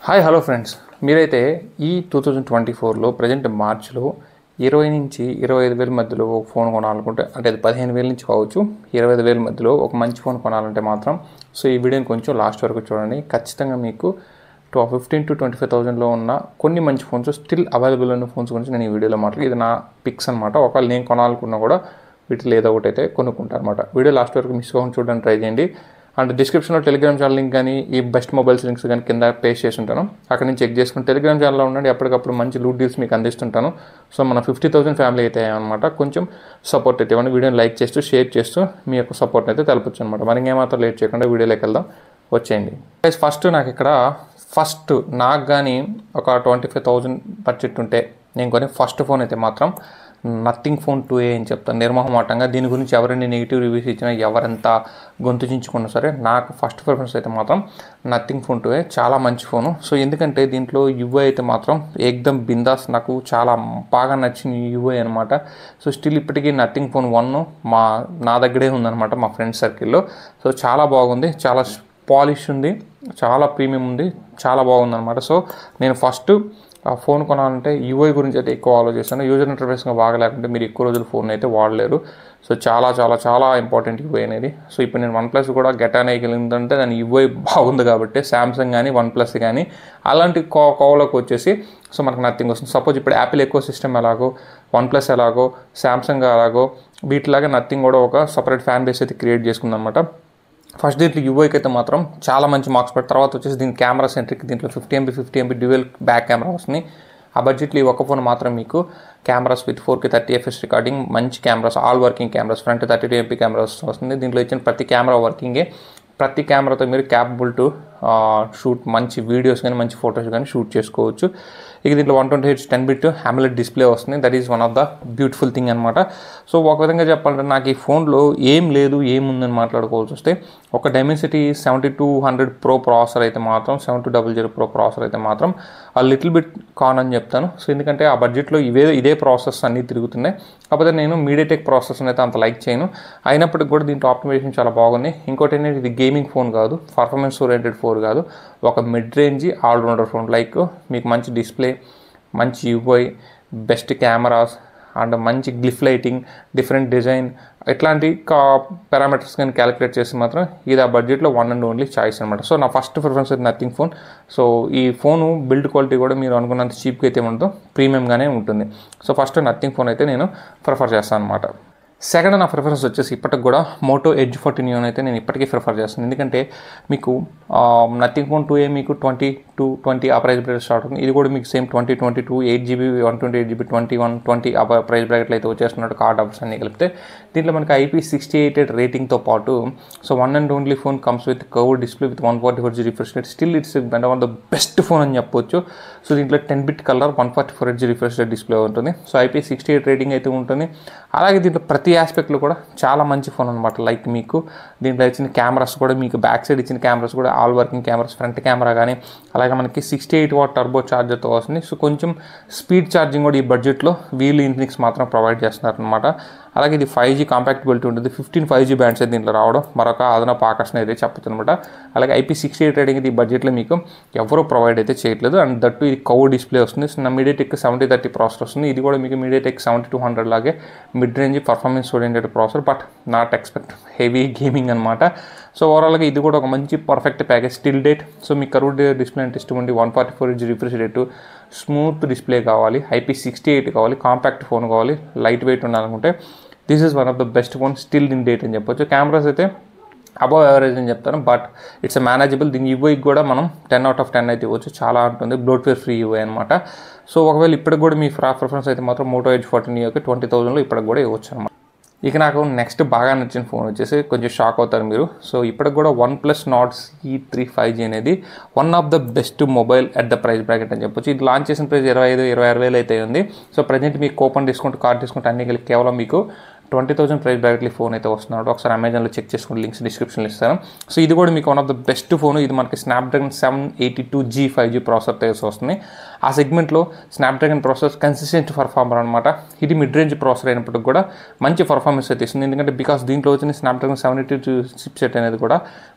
hi hello friends మీరైతే ఈ two thousand twenty ఫోర్లో ప్రజెంట్ మార్చ్లో ఇరవై నుంచి ఇరవై ఐదు వేల మధ్యలో ఒక ఫోన్ కొనాలనుకుంటే అంటే అది పదిహేను వేల నుంచి కావచ్చు ఇరవై ఐదు వేల మధ్యలో ఒక మంచి ఫోన్ కొనాలంటే మాత్రం సో ఈ వీడియోని కొంచెం లాస్ట్ వరకు చూడండి ఖచ్చితంగా మీకు two fifteen to twenty five థౌసండ్లో ఉన్న కొన్ని మంచి ఫోన్స్ స్టిల్ అవైలబుల్ ఉన్న ఫోన్స్ గురించి నేను ఈ వీడియోలో మాట్లాడి ఇది నా పిక్స్ అనమాట ఒకవేళ నేను కొనాలనుకున్నా కూడా వీటిలో ఏదో ఒకటి అయితే కొనుక్కుంటాను అనమాట వీడియో లాస్ట్ వరకు మిస్ కాకుండా చూడడానికి ట్రై చేయండి అండ్ డిస్క్రిప్షన్లో టెలిగ్రామ్ ఛానల్ లింక్ కానీ ఈ బెస్ట్ మొబైల్స్ లింక్స్ కానీ కింద పేస్ట్ చేసి ఉంటాను అక్కడ నుంచి చెక్ చేసుకుని టెలిగ్రామ్ ఛానల్లో ఉండండి ఎప్పటికప్పుడు మంచి లూట్ డీల్స్ మీకు అందిస్తుంటాను సో మన ఫిఫ్టీ థౌసండ్ ఫ్యామిలీ అయితే అనమాట కొంచెం సపోర్ట్ అయితే ఇవ్వండి వీడియోని లైక్ చేస్తూ షేర్ చేస్తూ మీ యొక్క సపోర్ట్ అయితే తెలపచ్చు అనమాట మరి ఇంకేమాత్రం లేట్ చేయకుండా వీడియోలోకి వెళ్దాం వచ్చేయండి ఫస్ట్ నాకు ఇక్కడ ఫస్ట్ నాకు కానీ ఒక ట్వంటీ ఫైవ్ థౌజండ్ బడ్జెట్ ఉంటే నేను కొని ఫస్ట్ ఫోన్ అయితే మాత్రం నథింగ్ ఫోన్ టూ ఏ అని చెప్తాను నిర్మోహమాటంగా దీని గురించి ఎవరైనా నెగిటివ్ రివ్యూస్ ఇచ్చినా ఎవరెంత గొంతు చించుకున్నా సరే నాకు ఫస్ట్ ప్రిఫరెన్స్ అయితే మాత్రం నథింగ్ ఫోన్ టూ ఏ చాలా మంచి ఫోను సో ఎందుకంటే దీంట్లో యుఐ అయితే మాత్రం ఏకదమ్ బిందాస్ నాకు చాలా బాగా నచ్చిన యుఐ అనమాట సో స్టిల్ ఇప్పటికీ నథింగ్ ఫోన్ వన్ మా నా దగ్గరే ఉందన్నమాట మా ఫ్రెండ్స్ సర్కిల్లో సో చాలా బాగుంది చాలా పాలిష్ ఉంది చాలా ప్రీమియం ఉంది చాలా బాగుందన్నమాట సో నేను ఫస్ట్ ఆ ఫోన్ కొనాలంటే యూఐ గురించి అయితే ఎక్కువ ఆలోచిస్తాను యూజర్ ఇంటర్ఫేస్గా బాగా లేకుంటే మీరు ఎక్కువ రోజులు ఫోన్ అయితే వాడలేరు సో చాలా చాలా చాలా ఇంపార్టెంట్ యూఐ అనేది సో ఇప్పుడు నేను వన్ ప్లస్ కూడా గెట్ అనేయగలిగిందంటే దాని యూఐ బాగుంది కాబట్టి శాంసంగ్ కానీ వన్ ప్లస్ కానీ అలాంటి కో కోవలోకి వచ్చేసి సో మనకు నథింగ్ వస్తుంది సపోజ్ ఇప్పుడు యాపిల్ ఎక్కువ సిస్టమ్ ఎలాగో వన్ ప్లస్ ఎలాగో శాంసంగ్ ఎలాగో వీటిలాగా నథింగ్ కూడా ఒక సపరేట్ ఫ్యాన్ బేస్ అయితే క్రియేట్ చేసుకుందనమాట ఫస్ట్ దీంట్లో యూఐకి అయితే మాత్రం చాలా మంచి మార్క్స్ పెట్టి తర్వాత వచ్చేసి దీని కెమెరా సెంట్రిక్ దీంట్లో fifty MB fifty MB dual back camera వస్తుంది ఆ బడ్జెట్లో ఈ ఒక్క ఫోన్ మాత్రం మీకు cameras with four K thirty FPS recording మంచి cameras all working cameras front thirty two MP cameras వస్తుంది దీంట్లో ఇచ్చిన ప్రతి కెమెరా వర్కింగే ప్రతి కెమెరాతో మీరు క్యాపబుల్ టు షూట్ మంచి వీడియోస్ కానీ మంచి ఫొటోస్ కానీ షూట్ చేసుకోవచ్చు ఇక దీంట్లో one twenty H ten bit AMOLED display వస్తుంది that is one of the beautiful thing అనమాట సో ఒక విధంగా చెప్పాలంటే నాకు ఈ ఫోన్లో ఏం లేదు ఏముందని మాట్లాడుకోవాల్సి వస్తే ఒక Dimensity seventy two hundred pro processor అయితే మాత్రం seven two double zero pro processor అయితే మాత్రం ఆ లిటిల్ బిట్ కాన్ అని చెప్తాను సో ఎందుకంటే ఆ బడ్జెట్లో ఇవే ఇదే ప్రాసెస్ అన్నీ తిరుగుతున్నాయి కాకపోతే నేను మీడియాటెక్ ప్రాసెస్ని అయితే అంత లైక్ చేయను అయినప్పటికీ కూడా దీంట్లో ఆప్టిమైజేషన్ చాలా బాగుంది ఇంకోటి ఏంటంటే ఇది గేమింగ్ ఫోన్ కాదు పర్ఫార్మెన్స్ ఓరియంటెడ్ ఫోన్ కాదు ఒక mid range all rounder phone like మీకు మంచి డిస్ప్లే మంచి యూఐ బెస్ట్ కెమెరాస్ అండ్ మంచి గ్లిఫ్ లైటింగ్ డిఫరెంట్ డిజైన్ ఇట్లాంటి కా పారామీటర్స్ కానీ క్యాలిక్యులేట్ చేసి మాత్రం ఇది ఆ బడ్జెట్లో వన్ అండ్ ఓన్లీ చాయిస్ అనమాట సో నా ఫస్ట్ ప్రిఫరెన్స్ అయితే నథింగ్ ఫోన్ సో ఈ ఫోను బిల్డ్ క్వాలిటీ కూడా మీరు అనుకున్నంత చీప్గా అయితే ఉండదు ప్రీమియంగానే ఉంటుంది సో ఫస్ట్ నథింగ్ ఫోన్ అయితే నేను ప్రిఫర్ చేస్తాను అనమాట సెకండ్ నా ప్రిఫరెన్స్ వచ్చేసి ఇప్పటికి కూడా మోటో ఎడ్జ్ ఫోర్టీన్ యూన్ అయితే నేను ఇప్పటికీ ప్రిఫర్ చేస్తాను ఎందుకంటే మీకు నథింగ్ ఫోన్ టూ ఏ మీకు ట్వంటీ టూ ట్వంటీ ఆ ప్రైస్ బ్రాకెట్ స్టార్ట్ అవుతుంది ఇది కూడా మీకు same twenty twenty two eight GB one twenty eight GB twenty one twenty ఆ ప్రైస్ బ్రాకెట్లు అయితే వచ్చేస్తున్నట్టు కార్డ్ ఆఫర్స్ అన్ని కలిపితే దీంట్లో మనకి ఐపీ సిక్స్టీ ఎయిట్ రేటింగ్తో పాటు so one and only phone comes with curve display with one forty four G refresh rate still it's one of the best phone అని చెప్పొచ్చు సో దీంట్లో ten bit colour one forty four G refresh rate display ఉంటుంది so IP sixty eight rating అయితే ఉంటుంది అలాగే దీంట్లో ప్రతి ఆస్పెక్ట్లో కూడా చాలా మంచి ఫోన్ అనమాట లైక్ మీకు దీంట్లో ఇచ్చిన కెమెరాస్ కూడా మీకు బ్యాక్ సైడ్ ఇచ్చిన కెమెరాస్ కూడా all working cameras front camera కానీ అలాగే మనకి సిక్స్టీ ఎయిట్ వాట్ టర్బో ఛార్జర్తో వస్తుంది సో కొంచెం స్పీడ్ ఛార్జింగ్ కూడా ఈ బడ్జెట్లో వీల్ ఇన్ఫినిక్స్ మాత్రం ప్రొవైడ్ చేస్తున్నారు అనమాట అలాగే ఇది ఫైవ్ జీ కాంపాక్టబిలిటీ ఉంటుంది ఫిఫ్టీన్ ఫైవ్ జీ బ్యాండ్స్ అయితే దీంట్లో రావడం మరొక అదనపు ఆకర్షణ అయితే చెప్పచ్చు అనమాట అలాగే ఐపీ సిక్స్టీ ఎయిట్ రేటింగ్ ఇది బడ్జెట్లో మీకు ఎవరు ప్రొవైడ్ అయితే చేయట్లేదు అండ్ దట్టు ఇది కవర్ డిస్ప్లే వస్తుంది సో నా మీడియాటెక్ సెవెంటీ థర్టీ ప్రాసెసర్ వస్తుంది ఇది కూడా మీకు మీడియాటెక్ సెవెంటీ టూ హండ్రెడ్ లాగే mid range performance oriented processor but not expect heavy gaming అనమాట సో ఓవరాల్గా ఇది కూడా ఒక మంచి perfect package still date so మీ కరూడ్ డిస్ప్లే అంటే ఇష్టం ఉండి one forty four inch refresh rate smooth display కావాలి ఐపీ సిక్స్టీ ఎయిట్ కావాలి కాంపాక్ట్ ఫోన్ కావాలి లైట్ వెయిట్ ఉండాలనుకుంటే this is one of the best phone still in date అని చెప్పొచ్చు కెమెరాస్ అయితే అబవ్ యావరేజ్ అని చెప్తాను బట్ ఇట్స్ మేనేజబుల్ దీని యూఐకి కూడా మనం టెన్ అవుట్ ఆఫ్ టెన్ అయితే ఇవ్వచ్చు చాలా ఉంటుంది బ్లోట్వేర్ ఫ్రీ యూఐ అనమాట సో ఒకవేళ ఇప్పటికి కూడా మీ ఫ్రా ప్రిఫరెన్స్ అయితే మాత్రం మోటో ఎయిట్ ఫోర్టీన్ యూకి ట్వంటీ థౌసండ్లో ఇప్పటికి కూడా ఇవ్వచ్చు అనమాట ఇక నాకు నెక్స్ట్ బాగా నచ్చిన ఫోన్ వచ్చేసి కొంచెం షాక్ అవుతారు మీరు సో ఇప్పటికి కూడా one plus Nord C three five G అనేది one of the best mobile at the price bracket అని చెప్పొచ్చు ఇది లాంచ్ చేసిన ప్రైస్ ఇరవై ఐదు ఇరవై ఆరు వేలు అయితే ఉంది సో ప్రజెంట్ మీకు కూపన్ డిస్కౌంట్ కార్డ్ డిస్కౌంట్ అన్ని కలిపి కేవలం మీకు ట్వంటీ థౌసండ్ ప్రైస్ బ్రాకెట్లీ ఫోన్ అయితే వస్తున్నాడు ఒకసారి అమెజాన్లో చెక్ చేసుకుని లింక్స్ డిస్క్రిప్షన్లో ఇస్తాను సో ఇది కూడా మీకు one of the best phone ఇది మనకి Snapdragon seven eighty two G five G processor తెలిసి వస్తుంది ఆ సెగ్మెంట్లో స్నాప్డ్రాగన్ ప్రాసెస్ కన్సిస్టెంట్ పర్ఫార్మర్ అనమాట ఇది మిడ్ రేంజ్ ప్రాసెసర్ అయినప్పటికి కూడా మంచి పర్ఫార్మెన్స్ అయితే ఇస్తుంది ఎందుకంటే బికాస్ దీంట్లో వచ్చిన Snapdragon seven eighty two chipset అనేది కూడా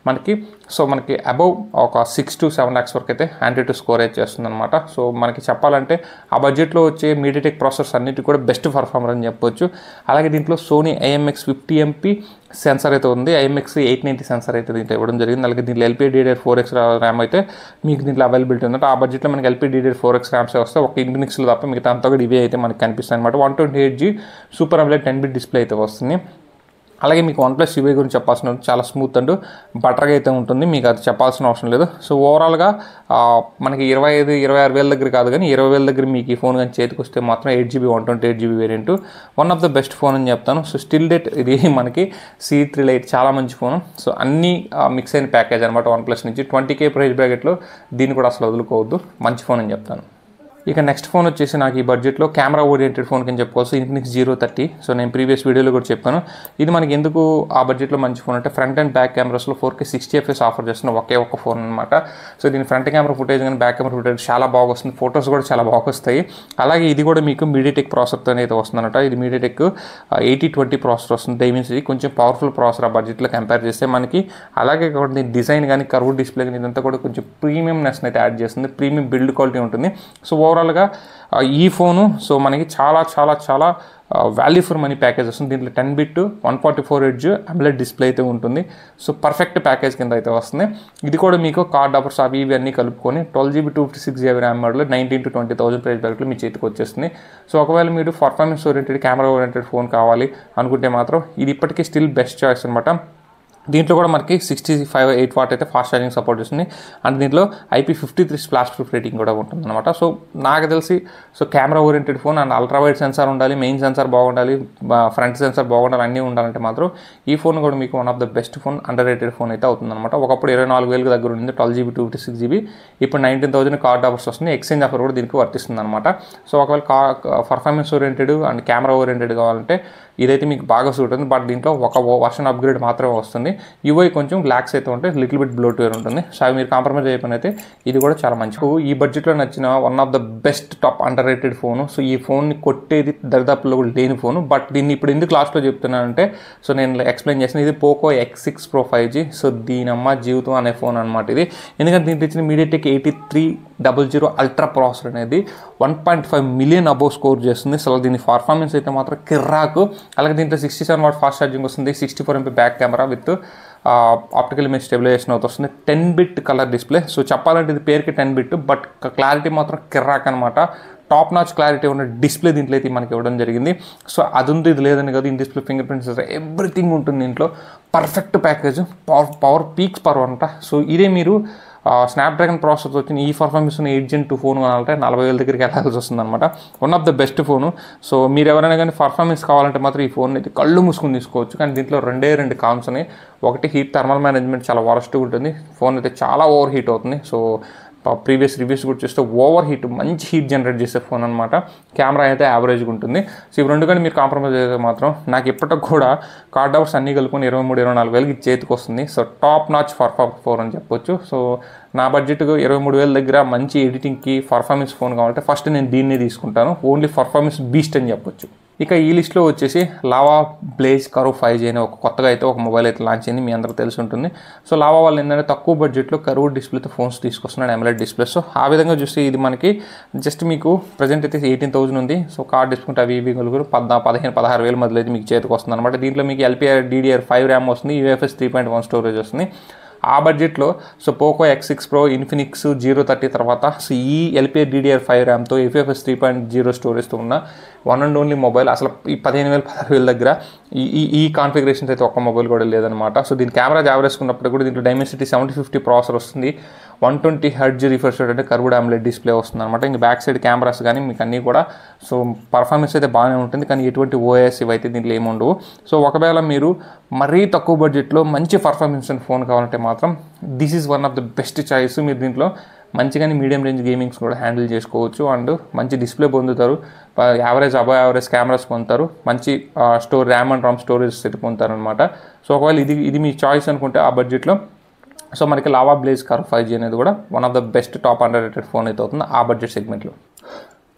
మనకి సో మనకి అబౌవ్ ఒక సిక్స్ టు సెవెన్ ల్యాక్స్ వరకు అయితే యాంటీ టు స్కోరేజ్ చేస్తుంది అనమాట సో మనకి చెప్పాలంటే ఆ బడ్జెట్లో వచ్చే మీడియాటెక్ ప్రాసెసర్స్ అన్నిటి కూడా బెస్ట్ పర్ఫార్మర్ అని చెప్పొచ్చు అలాగే దీంట్లో Sony IMX fifty MP sensor అయితే ఉంది ఐఎంఎక్స్ ఎయిట్ నైంటీ సెన్సర్ అయితే దీంట్లో ఇవ్వడం జరిగింది అలాగే దీంట్లో LP DDR four X RAM అయితే మీకు దీంట్లో అవైలబిలిటీ ఉంది ఆ బడ్జెట్లో మనకి LP DDR four X RAMs వస్తే ఒక ఇన్ఫినిక్స్లో తప్ప మిగతా అంతా కూడా ఇవే అయితే మనకి కనిపిస్తాయి అనమాట one twenty eight G super AMOLED ten bit display అయితే వస్తుంది అలాగే మీకు వన్ ప్లస్ ఇవే గురించి చెప్పాల్సిన చాలా స్మూత్ అండ్ బటర్గా అయితే ఉంటుంది మీకు అది చెప్పాల్సిన అవసరం లేదు సో ఓవరాల్గా ఆ, మనకి ఇరవై ఐదు ఇరవై ఆరు వేల దగ్గర కాదు కానీ ఇరవై వేల దగ్గర మీకు ఈ ఫోన్ కానీ చేతికి వస్తే మాత్రం eight GB one twenty eight GB variant one of the best phone అని చెప్తాను సో స్టిల్ డేట్ ఇది మనకి సి త్రీ లైట్ చాలా మంచి ఫోన్ సో అన్ని మిక్స్ అయిన ప్యాకేజ్ అనమాట వన్ ప్లస్ నుంచి ట్వంటీ కే ప్రైస్ బ్రాకెట్లో దీన్ని కూడా అసలు వదులుకోవద్దు మంచి ఫోన్ అని చెప్తాను ఇక నెక్స్ట్ ఫోన్ వచ్చేసి నాకు ఈ బడ్జెట్లో కెమెరా ఓరియంటెడ్ ఫోన్ కింద చెప్పుకోవచ్చు ఇన్ఫినిక్స్ జీరో థర్టీ సో నేను ప్రీవియస్ వీడియోలో కూడా చెప్పాను ఇది మనకి ఎందుకు ఆ బడ్జెట్లో మంచి ఫోన్ అంటే ఫ్రంట్ అండ్ బ్యాక్ కెమెరాస్లో four K sixty FPS offer చేస్తున్న ఒకే ఒక ఫోన్ అనమాట సో దీని ఫ్రంట్ కెమెరా ఫుటేజ్ కానీ బ్యాక్ కెమెరా ఫుటేజ్ చాలా బాగా వస్తుంది ఫొటోస్ కూడా చాలా బాగా వస్తాయి అలాగే ఇది కూడా మీకు మీడియాటెక్ ప్రాసెసర్తో అయితే వస్తుందన్నమాట ఇది మీడియాటెక్ ఎయిటీ ట్వంటీ ప్రాసెసర్ వస్తుంది డైమెన్స్ ఇది కొంచెం పవర్ఫుల్ ప్రాసెసర్ ఆ బడ్జెట్లో కంపేర్ చేస్తే మనకి అలాగే కాకుండా దీని డిజైన్ కానీ కర్వ్ డిస్ప్లే కానీ ఇదంతా కూడా కొంచెం ప్రీమియంనెస్ అయితే యాడ్ చేస్తుంది ప్రీమియం బిల్డ్ క్వాలిటీ ఉంటుంది సో ఓవరాల్గా ఆ, ఈ ఫోను సో మనకి చాలా చాలా చాలా వాల్యూ ఫర్ మనీ ప్యాకేజ్ వస్తుంది దీంట్లో ten bit one forty four edge AMOLED display అయితే ఉంటుంది సో పర్ఫెక్ట్ ప్యాకేజ్ కింద అయితే వస్తుంది ఇది కూడా మీకు కార్డ్ ఆఫర్స్ అవి ఇవి అన్నీ కలుపుకొని twelve GB two fifty six GB RAM model nineteen to twenty thousand price బ్యాక్లో మీ చేతికి వచ్చేస్తుంది సో ఒకవేళ మీరు performance oriented camera oriented phone కావాలి అనుకుంటే మాత్రం ఇది ఇప్పటికీ స్టిల్ బెస్ట్ చాయిస్ అనమాట దీంట్లో కూడా మనకి సిక్స్టీ ఫైవ్ ఎయిట్ వాట్ అయితే ఫాస్ట్ ఛార్జింగ్ సపోర్ట్ చేస్తుంది అండ్ దీంట్లో IP fifty three splash proof rating కూడా ఉంటుంది అనమాట సో నాకు తెలిసి so camera oriented phone and ultra wide sensor ఉండాలి మెయిన్ సెన్సార్ బాగుండాలి ఫ్రంట్ సెన్సార్ బాగుండాలి అన్నీ ఉండాలంటే మాత్రం ఈ ఫోన్ కూడా మీకు one of the best phone under rated phone అయితే అవుతుంది అనమాట ఒకప్పుడు ఇరవై నాలుగు వేలకు దగ్గర ఉంది twelve GB two fifty six GB ఇప్పుడు నైన్టీన్ థౌసండ్ కార్డ్ ఆఫర్స్ వస్తుంది ఎక్స్చేంజ్ ఆఫర్ కూడా దీనికి వర్తిస్తుంది అనమాట సో ఒకవేళ కా performance oriented and camera oriented కావాలంటే ఇదైతే మీకు బాగా సూట్ అవుతుంది బట్ దీంట్లో ఒక వర్షన్ అప్గ్రేడ్ మాత్రమే వస్తుంది యూఐ కొంచెం బ్లాక్స్ అయితే ఉంటాయి లిటిల్ బిట్ బ్లోట్వేర్ ఉంటుంది సో అవి మీరు కాంప్రమైజ్ అయిపోయిన అయితే ఇది కూడా చాలా మంచి ఈ బడ్జెట్లో నచ్చిన one of the best top under rated phone so ఈ ఫోన్ని కొట్టేది దరిదాపులో కూడా లేని ఫోను బట్ దీన్ని ఇప్పుడు ఎందుకు లాస్ట్లో చెప్తున్నానంటే సో నేను ఎక్స్ప్లెయిన్ చేసిన ఇది Poco X six pro five G so దీనమ్మ జీవితం అనే ఫోన్ అనమాట ఇది ఎందుకంటే దీంట్లో ఇచ్చిన MediaTek eighty three double zero ultra processor అనేది one point five million above score చేస్తుంది అసలు దీని పర్ఫార్మెన్స్ అయితే మాత్రం కిర్రాకు అలాగే దీంట్లో sixty seven watt fast charging వస్తుంది sixty four MP back camera with optical image stabilization అవుతుంది వస్తుంది ten bit colour display so చెప్పాలంటే ఇది పేరుకి టెన్ బిట్ బట్ క్లారిటీ మాత్రం కిర్రాక్ అనమాట టాప్ నాచ్ క్లారిటీ ఉన్న డిస్ప్లే దీంట్లో అయితే మనకి ఇవ్వడం జరిగింది సో అది ఉంది ఇది లేదని కాదు in display fingerprints everything ఉంటుంది దీంట్లో perfect package power power peaks power అనమాట సో ఇదే మీరు స్నాప్డ్రాగన్ ప్రాసెస్ వచ్చిన ఈ పర్ఫార్మెన్స్ ఉన్న ఎయిట్ జెన్ టూ ఫోన్ కొనాలంటే నలభై వేల దగ్గరికి వెళ్ళాల్సి వస్తుంది అనమాట one of the best phone so మీరు ఎవరైనా కానీ పర్ఫార్మెన్స్ కావాలంటే మాత్రం ఈ ఫోన్ అయితే కళ్ళు మూసుకుని తీసుకోవచ్చు కానీ దీంట్లో రెండే రెండు కామ్స్ ఉన్నాయి ఒకటి హీట్ థర్మల్ మేనేజ్మెంట్ చాలా వరస్ట్గా ఉంటుంది ఫోన్ అయితే చాలా ఓవర్ హీట్ అవుతుంది సో ప్రీవియస్ రివ్యూస్ కూడా చూస్తే ఓవర్ హీట్ మంచి హీట్ జనరేట్ చేసే ఫోన్ అనమాట కెమెరా అయితే యావరేజ్గా ఉంటుంది సో ఇవి రెండు కానీ మీరు కాంప్రమైజ్ అయితే మాత్రం నాకు ఇప్పటికి కూడా కార్డ్ అవర్స్ అన్నీ కలుపుకొని ఇరవై మూడు ఇరవై నాలుగు వేలకి చేతికి వస్తుంది so top notch perform phone అని చెప్పొచ్చు సో నా బడ్జెట్ ఇరవై మూడు వేల దగ్గర మంచి ఎడిటింగ్కి పర్ఫార్మెన్స్ ఫోన్ కావాలంటే ఫస్ట్ నేను దీన్ని తీసుకుంటాను ఓన్లీ పర్ఫార్మెన్స్ బీస్ట్ అని చెప్పొచ్చు ఇక ఈ లిస్ట్లో వచ్చేసి Lava Blaze curve five G అనే ఒక కొత్తగా అయితే ఒక మొబైల్ అయితే లాంచ్ అయింది మీ అందరికీ తెలిసి ఉంటుంది సో లావా వాళ్ళు ఏంటంటే తక్కువ బడ్జెట్లో కరువు డిస్ప్లేతో ఫోన్స్ తీసుకొస్తున్నాడు ఎమ్లెట్ డిస్ప్లే సో ఆ విధంగా చూస్తే ఇది మనకి జస్ట్ మీకు ప్రజెంట్ అయితే ఎయిటీన్ థౌసండ్ ఉంది సో కార్డ్ డిస్కౌంట్ అవి ఇవి కలుగురు పద్నా పదిహేను పదహారు వేల మధ్యలో అయితే మీకు చేతికి వస్తుంది అనమాట దీంట్లో మీకు ఎల్పిఆర్ డీడీఆర్ ఫైవ్ ర్యామ్ వస్తుంది UFS three point one storage వస్తుంది ఆ బడ్జెట్లో so Poco X six pro Infinix zero thirty తర్వాత సో ఈ ఎల్పిఆర్ డీడీఆర్ ఫైవ్ ర్యామ్తో ఎఫ్ఎఫ్ఎస్ త్రీ పాయింట్ జీరో స్టోరేజ్తో ఉన్న వన్ అండ్ ఓన్లీ మొబైల్ అసలు ఈ పదిహేను వేల పదహారు వేల దగ్గర ఈ ఈ ఈ కాన్ఫిగరేషన్స్ అయితే ఒక్క మొబైల్ కూడా లేదనమాట సో దీని కెమెరా జావరేసుకున్నప్పుడు కూడా దీంట్లో డైమెన్సిటీ సెవెంటీ ఫిఫ్టీ ప్రాసెసర్ వస్తుంది one twenty hertz refresh rate అంటే కర్వ్డ్ ఆమ్లెట్ డిస్ప్లే వస్తుంది అనమాట ఇంకా బ్యాక్ సైడ్ కెమెరాస్ కానీ మీకు అన్నీ కూడా సో పర్ఫార్మెన్స్ అయితే బాగానే ఉంటుంది కానీ ఎటువంటి ఓఎస్ ఇవైతే దీంట్లో ఏమి ఉండవు సో ఒకవేళ మీరు మరీ తక్కువ బడ్జెట్లో మంచి పర్ఫార్మెన్స్ ఫోన్ కావాలంటే మాత్రం this is one of the best choice మీరు దీంట్లో మంచిగానే మీడియం రేంజ్ గేమింగ్స్ కూడా హ్యాండిల్ చేసుకోవచ్చు అండ్ మంచి డిస్ప్లే పొందుతారు యావరేజ్ అబో యావరేజ్ కెమెరాస్ పొందుతారు మంచి store RAM and RAM storage అయితే పొందుతారు అనమాట సో ఒకవేళ ఇది ఇది మీ చాయిస్ అనుకుంటే ఆ బడ్జెట్లో సో మనకి Lava Blaze curve five G అనేది కూడా one of the best top under rated phone అయితే అవుతుంది ఆ బడ్జెట్ సెగ్మెంట్లో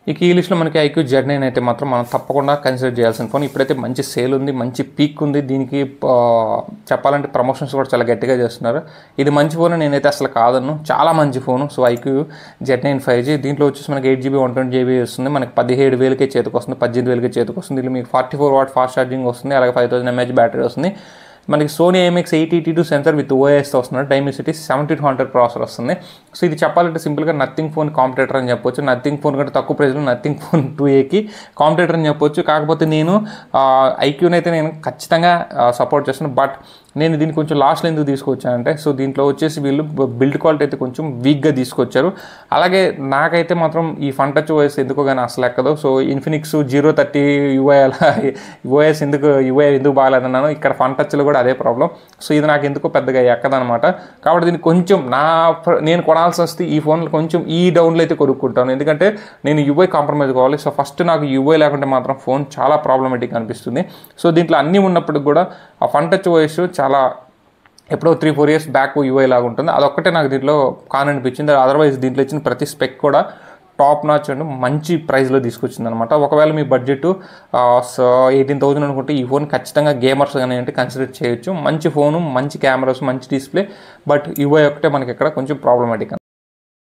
ఇక ఈ లిస్ట్లో మనకి ఐక్యూ జెడ్ నైన్ అయితే మాత్రం మనం తప్పకుండా కన్సిడర్ చేయాల్సిన ఫోన్ ఇప్పుడైతే మంచి సేల్ ఉంది మంచి పీక్ ఉంది దీనికి ఆ, చెప్పాలంటే ప్రమోషన్స్ కూడా చాలా గట్టిగా చేస్తున్నారు ఇది మంచి ఫోన్ నేనైతే అసలు కాదన్ను చాలా మంచి phone so iQOO Z nine five G దీంట్లో వచ్చేసి మనకి eight GB one twenty GB వస్తుంది మనకి పదిహేడు వేలకే చేతికి వస్తుంది పద్దెనిమిది వేలకే చేతికి వస్తుంది దీనిలో మీకు forty four watt fast charging వస్తుంది అలాగే ఫైవ్ థౌసండ్ ఎంహెచ్ బ్యాటరీ వస్తుంది మనకి Sony MX eight eighty two sensor with ఓఎస్తో వస్తుంది Dimensity seventy two hundred processor వస్తుంది సో ఇది చెప్పాలంటే సింపుల్గా నథింగ్ ఫోన్ కాంపిటేటర్ అని చెప్పొచ్చు నథింగ్ ఫోన్ కంటే తక్కువ ప్రైస్లో నథింగ్ ఫోన్ టూ ఏకి కాంపిటేటర్ అని చెప్పొచ్చు కాకపోతే నేను ఐక్యూని అయితే నేను ఖచ్చితంగా సపోర్ట్ చేస్తాను బట్ నేను దీన్ని కొంచెం లాస్ట్లో ఎందుకు తీసుకొచ్చానంటే సో దీంట్లో వచ్చేసి వీళ్ళు బిల్డ్ క్వాలిటీ అయితే కొంచెం వీక్గా తీసుకొచ్చారు అలాగే నాకైతే మాత్రం ఈ ఫన్ టచ్ ఓఎస్ ఎందుకో కానీ అసలు ఎక్కదు so Infinix zero thirty UI అలా ఓఎస్ ఎందుకు యూఐ ఎందుకు బాగాలేదన్నాను ఇక్కడ ఫన్ టచ్లో కూడా అదే ప్రాబ్లం సో ఇది నాకు ఎందుకో పెద్దగా ఎక్కదనమాట కాబట్టి దీన్ని కొంచెం నా ప్ర- నేను కొనాల్సి వస్తే ఈ ఫోన్లో కొంచెం ఈ డౌన్లో అయితే కొనుక్కుంటాను ఎందుకంటే నేను యూఐ కాంప్రమైజ్ కావాలి సో ఫస్ట్ నాకు యూఐ లేకుంటే మాత్రం ఫోన్ చాలా ప్రాబ్లమేటిక్ అనిపిస్తుంది సో దీంట్లో అన్నీ ఉన్నప్పటికి కూడా ఆ ఫన్ టచ్ ఓఎస్ చాలా ఎప్పుడో three four years back UI లాగా ఉంటుంది అదొక్కటే నాకు దీంట్లో కాన్ అనిపించింది అదర్వైజ్ దీంట్లో ఇచ్చిన ప్రతి స్పెక్ కూడా టాప్ నాచ్ అండ్ మంచి ప్రైస్లో తీసుకొచ్చింది అనమాట ఒకవేళ మీ బడ్జెట్ సో ఎయిటీన్ థౌసండ్ అనుకుంటే ఈ ఫోన్ ఖచ్చితంగా గేమర్స్ కానీ అంటే కన్సిడర్ చేయొచ్చు మంచి ఫోను మంచి కెమెరాస్ మంచి డిస్ప్లే బట్ యూఐ ఒకటే మనకి ఇక్కడ కొంచెం ప్రాబ్లమాటిక్